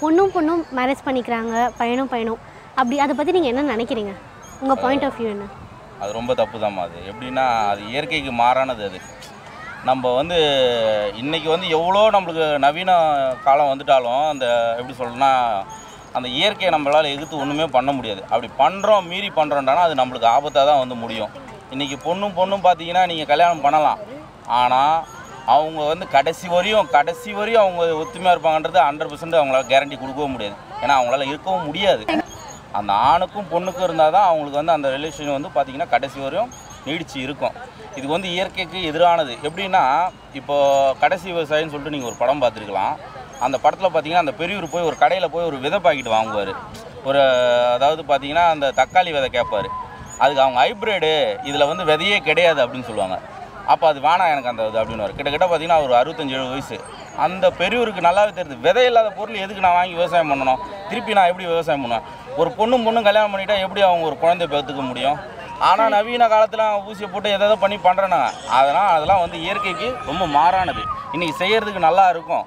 பொண்ணும் பொண்ணும் மேரேஜ் பண்ணிக்கிறாங்க பையனும் பையனும் அப்படி அதை பற்றி நீங்கள் என்ன நினைக்கிறீங்க உங்கள் பாயிண்ட் ஆஃப் வியூ என்ன அது ரொம்ப தப்பு அது எப்படின்னா அது இயற்கைக்கு மாறானது அது நம்ம வந்து இன்னைக்கு வந்து எவ்வளோ நம்மளுக்கு நவீன காலம் வந்துட்டாலும் அந்த எப்படி சொல்லணும்னா அந்த இயற்கையை நம்மளால் எதிர்த்து ஒன்றுமே பண்ண முடியாது அப்படி பண்ணுறோம் மீறி பண்ணுறோம்டானா அது நம்மளுக்கு ஆபத்தாக தான் வந்து முடியும் இன்றைக்கி பொண்ணும் பொண்ணும் பார்த்தீங்கன்னா நீங்கள் கல்யாணம் பண்ணலாம் ஆனால் அவங்க வந்து கடைசி வரையும் கடைசி வரையும் அவங்க ஒத்துமையாக இருப்பாங்கன்றது ஹண்ட்ரட் பர்சன்ட் அவங்களால கேரண்டி கொடுக்கவும் முடியாது ஏன்னா அவங்களால இருக்கவும் முடியாது அந்த ஆணுக்கும் பொண்ணுக்கும் இருந்தால் தான் அவங்களுக்கு வந்து அந்த ரிலேஷன் வந்து பார்த்திங்கன்னா கடைசி வரையும் நீடிச்சு இருக்கும் இது வந்து இயற்கைக்கு எதிரானது எப்படின்னா இப்போ கடைசி விவசாயின்னு சொல்லிட்டு நீங்கள் ஒரு படம் பார்த்துருக்கலாம் அந்த படத்தில் பார்த்தீங்கன்னா அந்த பெரியவர் போய் ஒரு கடையில் போய் ஒரு விதை பாக்கெட் வாங்குவார் ஒரு அதாவது பார்த்தீங்கன்னா அந்த தக்காளி விதை கேட்பார் அதுக்கு அவங்க ஹைப்ரிடு இதில் வந்து விதையே கிடையாது அப்படின்னு சொல்லுவாங்க அப்போ அது வேணாம் எனக்கு அந்த இது அப்படின்னு வரும் கிட்டத்தட்ட பார்த்தீங்கன்னா ஒரு அறுபத்தஞ்சு எழுபது வயசு அந்த பெரியவருக்கு நல்லாவே தெரியுது விதை இல்லாத பொருள் எதுக்கு நான் வாங்கி விவசாயம் பண்ணணும் திருப்பி நான் எப்படி விவசாயம் பண்ணுவேன் ஒரு பொண்ணும் பொண்ணும் கல்யாணம் பண்ணிட்டா எப்படி அவங்க ஒரு குழந்தை பெற்றுக்க முடியும் ஆனால் நவீன காலத்தில் ஊசியை போட்டு எதாவது பண்ணி பண்ணுறேனாங்க அதெல்லாம் அதெல்லாம் வந்து இயற்கைக்கு ரொம்ப மாறானது இன்றைக்கி செய்கிறதுக்கு நல்லா இருக்கும்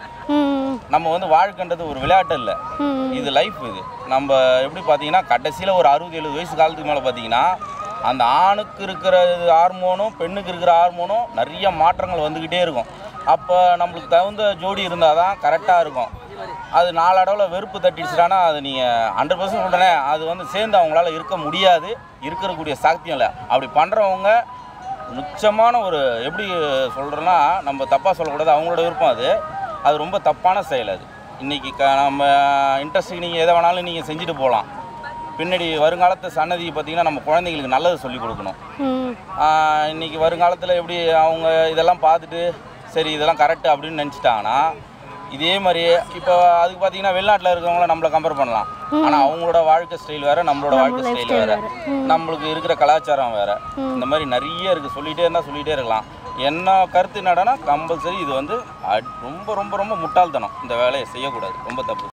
ம் நம்ம வந்து வாழ்க்கைன்றது ஒரு விளையாட்டு இல்லை ம் இது லைஃப் இது நம்ம எப்படி பார்த்தீங்கன்னா கடைசியில் ஒரு அறுபது எழுபது வயசு காலத்துக்கு மேலே பார்த்தீங்கன்னா அந்த ஆணுக்கு இருக்கிற ஹார்மோனும் பெண்ணுக்கு இருக்கிற ஹார்மோனும் நிறைய மாற்றங்கள் வந்துக்கிட்டே இருக்கும் அப்போ நம்மளுக்கு தகுந்த ஜோடி இருந்தால் தான் கரெக்டாக இருக்கும் அது நாளடைவில் வெறுப்பு தட்டிடுச்சுட்டானா அது நீங்கள் ஹண்ட்ரட் பர்சன்ட் சொல்கிறேனே அது வந்து சேர்ந்து அவங்களால இருக்க முடியாது இருக்கக்கூடிய சாத்தியம் இல்லை அப்படி பண்ணுறவங்க நிச்சயமான ஒரு எப்படி சொல்கிறேன்னா நம்ம தப்பாக சொல்லக்கூடாது அவங்களோட விருப்பம் அது அது ரொம்ப தப்பான செயல் அது இன்றைக்கி க நம்ம இன்ட்ரெஸ்ட்டுக்கு நீங்கள் எதை வேணாலும் நீங்கள் செஞ்சுட்டு போகலாம் பின்னாடி வருங்காலத்து சன்னதி பார்த்திங்கன்னா நம்ம குழந்தைங்களுக்கு நல்லது சொல்லி கொடுக்கணும் ம் ஆஹ் இன்னைக்கு வருங்காலத்தில் எப்படி அவங்க இதெல்லாம் பார்த்துட்டு சரி இதெல்லாம் கரெக்டு அப்படின்னு நினச்சிட்டாங்கன்னா இதே மாதிரி இப்போ அதுக்கு பார்த்தீங்கன்னா வெளிநாட்டில் இருக்கிறவங்கள நம்மளை கம்பேர் பண்ணலாம் ஆனால் அவங்களோட வாழ்க்கை ஸ்டைல் வேறு நம்மளோட வாழ்க்கை ஸ்டைல் வேறு நம்மளுக்கு இருக்கிற கலாச்சாரம் வேறு இந்த மாதிரி நிறைய இருக்குது சொல்லிகிட்டே இருந்தால் சொல்லிகிட்டே இருக்கலாம் என்ன கருத்து என்னடனா கம்பல்சரி இது வந்து அட்- ரொம்ப ரொம்ப ரொம்ப முட்டாள்தனம் இந்த வேலையை செய்யக்கூடாது ரொம்ப தப்பு